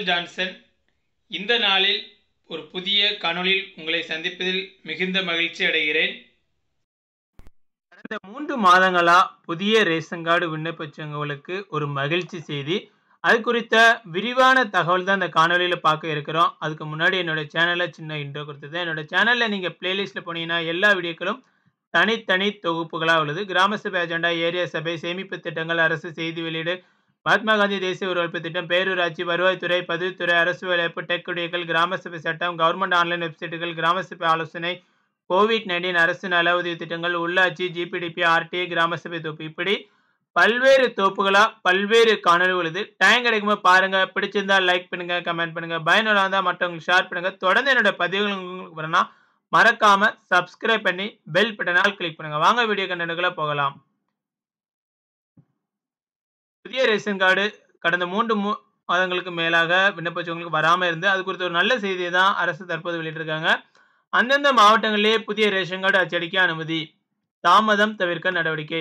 Michael Johnson இந்த நாளில் ஒரு புதிய காணொளியில் உங்களை சந்திப்பதில் மிகுந்த மகிழ்ச்சி அடைகிறேன் கடந்த மூன்று மாதங்களா புதிய ரேஷன் கார்டு விண்ணப்பிச்சவங்களுக்கு ஒரு மகிழ்ச்சி செய்தி அது குறித்த விரிவான தகவல் தான் இந்த காணொலியில் பார்க்க இருக்கிறோம் அதுக்கு முன்னாடி என்னோட சேனலில் சின்ன இன்ட்ரோ கொடுத்தது என்னோட சேனலில் நீங்கள் பிளேலிஸ்ட்டில் போனீங்கன்னா எல்லா வீடியோக்களும் தனித்தனி தொகுப்புகளாக உள்ளது கிராம சபை அஜெண்டா ஏரியா சபை சேமிப்பு திட்டங்கள் அரசு செய்தி வெளியீடு மகாத்மா காந்தி தேசிய உருவாழ்ப்பு திட்டம் பேரூராட்சி வருவாய்த்துறை பதிவுத்துறை அரசு வேலைவாய்ப்பு டெக் குடியர்கள் கிராம சபை சட்டம் கவர்மெண்ட் ஆன்லைன் வெப்சைட்டுகள் கிராம சபை ஆலோசனை கோவிட் நைன்டீன் அரசு நல உதவி திட்டங்கள் உள்ளாட்சி ஜிபிடிபி ஆர்டிஐ கிராம சபை தொகுப்பு இப்படி பல்வேறு தொகுப்புகளா பல்வேறு காணொலி உள்ளது டைம் கிடைக்கும்போது பாருங்க பிடிச்சிருந்தா லைக் பண்ணுங்க கமெண்ட் பண்ணுங்க பயனுள்ள இருந்தால் மற்றவங்களுக்கு ஷேர் பண்ணுங்க தொடர்ந்து என்னோட பதிவுகள் உங்களுக்கு வரணும் மறக்காம சப்ஸ்கிரைப் பண்ணி பெல் பட்டனால் கிளிக் பண்ணுங்க வாங்க வீடியோ கண்டென்ட்களை போகலாம் புதிய ரேஷன் கார்டு கடந்த மூன்று மூ மாதங்களுக்கு மேலாக விண்ணப்பிச்சவங்களுக்கு வராமல் இருந்து அது குறித்த ஒரு நல்ல செய்தியை தான் அரசு தற்போது வெளியிட்டிருக்காங்க அந்தந்த மாவட்டங்களிலே புதிய ரேஷன் கார்டு அச்சடிக்க அனுமதி தாமதம் தவிர்க்க நடவடிக்கை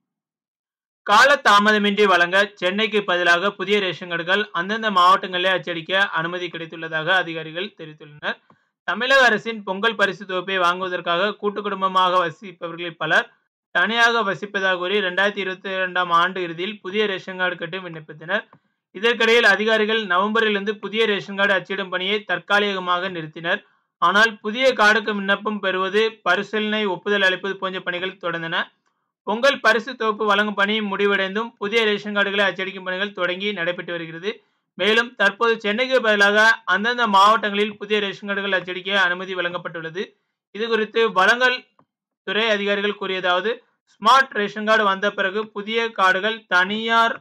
கால தாமதமின்றி வழங்க சென்னைக்கு பதிலாக புதிய ரேஷன் கார்டுகள் அந்தந்த மாவட்டங்களிலே அச்சடிக்க அனுமதி கிடைத்துள்ளதாக அதிகாரிகள் தெரிவித்துள்ளனர் தமிழக அரசின் பொங்கல் பரிசு தொகுப்பை வாங்குவதற்காக கூட்டு குடும்பமாக வசிப்பவர்களில் பலர் தனியாக வசிப்பதாக கூறி ரெண்டாயிரத்தி இருபத்தி இரண்டாம் ஆண்டு இறுதியில் புதிய ரேஷன் கார்டு கட்டு விண்ணப்பித்தனர் இதற்கிடையில் அதிகாரிகள் நவம்பரிலிருந்து புதிய ரேஷன் கார்டு அச்சிடும் பணியை தற்காலிகமாக நிறுத்தினர் ஆனால் புதிய கார்டுக்கு விண்ணப்பம் பெறுவது பரிசீலனை ஒப்புதல் அளிப்பது போன்ற பணிகள் தொடர்ந்தன பொங்கல் பரிசு தொகுப்பு வழங்கும் பணி முடிவடைந்தும் புதிய ரேஷன் கார்டுகளை அச்சடிக்கும் பணிகள் தொடங்கி நடைபெற்று வருகிறது மேலும் தற்போது சென்னைக்கு பதிலாக அந்தந்த மாவட்டங்களில் புதிய ரேஷன் கார்டுகள் அச்சடிக்க அனுமதி வழங்கப்பட்டுள்ளது இது குறித்து வழங்கல் துறை அதிகாரிகள் கூறியதாவது ஸ்மார்ட் ரேஷன் கார்டு வந்த பிறகு புதிய கார்டுகள் தனியார்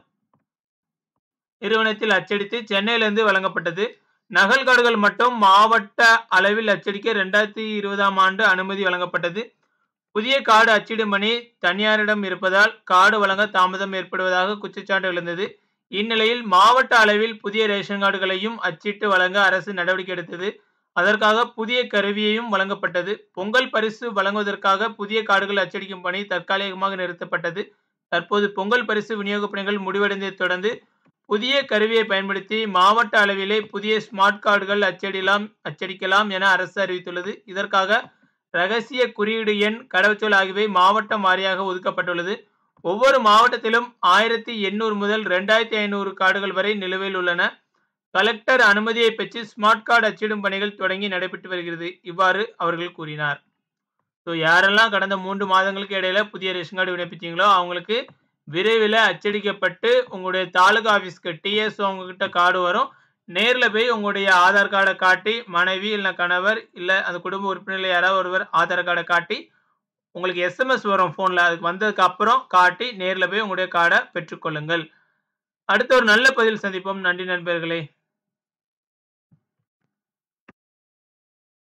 நிறுவனத்தில் அச்சடித்து சென்னையிலிருந்து வழங்கப்பட்டது நகல் கார்டுகள் மட்டும் மாவட்ட அளவில் அச்சடிக்க ரெண்டாயிரத்தி இருபதாம் ஆண்டு அனுமதி வழங்கப்பட்டது புதிய கார்டு அச்சிடும் பணி தனியாரிடம் இருப்பதால் கார்டு வழங்க தாமதம் ஏற்படுவதாக குற்றச்சாட்டு எழுந்தது இந்நிலையில் மாவட்ட அளவில் புதிய ரேஷன் கார்டுகளையும் அச்சிட்டு வழங்க அரசு நடவடிக்கை எடுத்தது அதற்காக புதிய கருவியையும் வழங்கப்பட்டது பொங்கல் பரிசு வழங்குவதற்காக புதிய கார்டுகள் அச்சடிக்கும் பணி தற்காலிகமாக நிறுத்தப்பட்டது தற்போது பொங்கல் பரிசு விநியோக பணிகள் முடிவடைந்ததை தொடர்ந்து புதிய கருவியை பயன்படுத்தி மாவட்ட அளவிலே புதிய ஸ்மார்ட் கார்டுகள் அச்சடிலாம் அச்சடிக்கலாம் என அரசு அறிவித்துள்ளது இதற்காக ரகசிய குறியீடு எண் கடவுச்சொல் ஆகியவை மாவட்டம் வாரியாக ஒதுக்கப்பட்டுள்ளது ஒவ்வொரு மாவட்டத்திலும் ஆயிரத்தி எண்ணூறு முதல் ரெண்டாயிரத்தி ஐநூறு கார்டுகள் வரை நிலுவையில் உள்ளன கலெக்டர் அனுமதியை பெற்று ஸ்மார்ட் கார்டு அச்சிடும் பணிகள் தொடங்கி நடைபெற்று வருகிறது இவ்வாறு அவர்கள் கூறினார் ஸோ யாரெல்லாம் கடந்த மூன்று மாதங்களுக்கு இடையில புதிய ரேஷன் கார்டு விண்ணப்பிச்சீங்களோ அவங்களுக்கு விரைவில் அச்சடிக்கப்பட்டு உங்களுடைய தாலுகா ஆஃபீஸ்க்கு டிஎஸ்ஓ உங்ககிட்ட கார்டு வரும் நேரில் போய் உங்களுடைய ஆதார் கார்டை காட்டி மனைவி இல்லை கணவர் இல்லை அந்த குடும்ப உறுப்பினர்கள் யாராவது ஒருவர் ஆதார் கார்டை காட்டி உங்களுக்கு எஸ்எம்எஸ் வரும் ஃபோனில் அதுக்கு வந்ததுக்கு அப்புறம் காட்டி நேரில் போய் உங்களுடைய கார்டை பெற்றுக்கொள்ளுங்கள் அடுத்த ஒரு நல்ல பதில் சந்திப்போம் நன்றி நண்பர்களே